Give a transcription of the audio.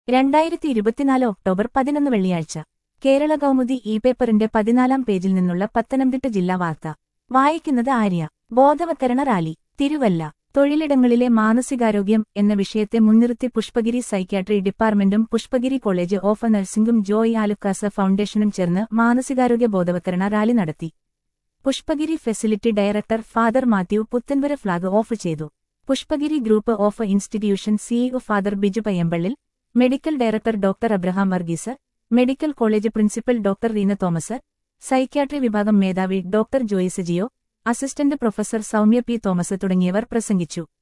രണ്ടായിരത്തി ഇരുപത്തിനാല് ഒക്ടോബർ പതിനൊന്ന് വെള്ളിയാഴ്ച കേരള കൗമുദി ഇ പേപ്പറിന്റെ പതിനാലാം പേജിൽ നിന്നുള്ള പത്തനംതിട്ട ജില്ലാ വാർത്ത വായിക്കുന്നത് ആര്യ ബോധവത്കരണ റാലി തിരുവല്ല തൊഴിലിടങ്ങളിലെ മാനസികാരോഗ്യം എന്ന വിഷയത്തെ മുൻനിർത്തി പുഷ്പഗിരി സൈക്യാട്രി ഡിപ്പാർട്ട്മെന്റും പുഷ്പഗിരി കോളേജ് ഓഫ് നഴ്സിംഗും ജോയ് ആലുക്കാസ ഫൗണ്ടേഷനും ചേർന്ന് മാനസികാരോഗ്യ ബോധവത്കരണ റാലി നടത്തി Pushpagiri facility director father Mathew Puthenpura flag off ചെയ്തു Pushpagiri group of institution CEO father Biju Payyampallil medical director doctor Abraham Varghese medical college principal doctor Reena Thomas psychiatry വിഭാഗം മേധാവി doctor Joyce Jio assistant professor Soumya P Thomas തുടങ്ങിയവർ പ്രസംഗിച്ചു